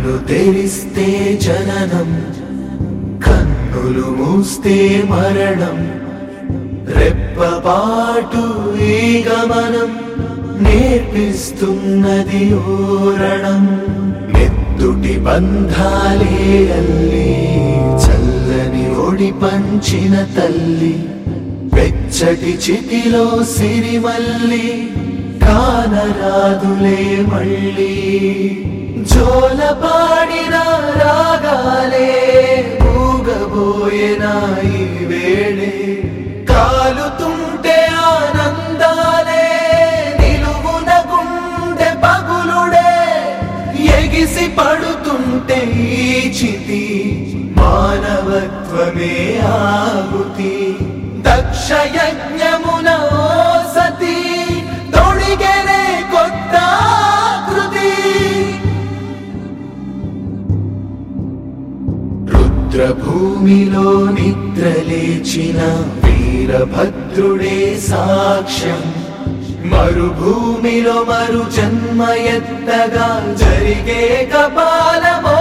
కన్ను తెరిస్తే జననం కన్నులు మూస్తే మరణం రెప్పపాటు ఈ గమనం నేర్పిస్తున్నది ఓరణం నెత్తుటి బంధాలే అల్లి చల్లని ఒడి పంచిన తల్లి వెచ్చటి చితిలో సిరిమల్లి కానరాదులే మళ్ళీ జోల పాడిన రాగాలే మూగబోయేన ఈ వేళే కాలుతుంటే ఆనందాలే నిలువున గుండె పగులుడే ఎగిసి పడుతుంటే ఈ చితి మానవత్వమే ఆహుతి దక్ష యజ్ఞమున ఓ సతి తొడిగెనే కొత్త కృతి రుద్రభూమిలో నిద్రలేచిన వీరభద్రుడే సాక్ష్యం మరుభూమిలో మరు జన్మ ఎత్తగా జరిగే కపాలమో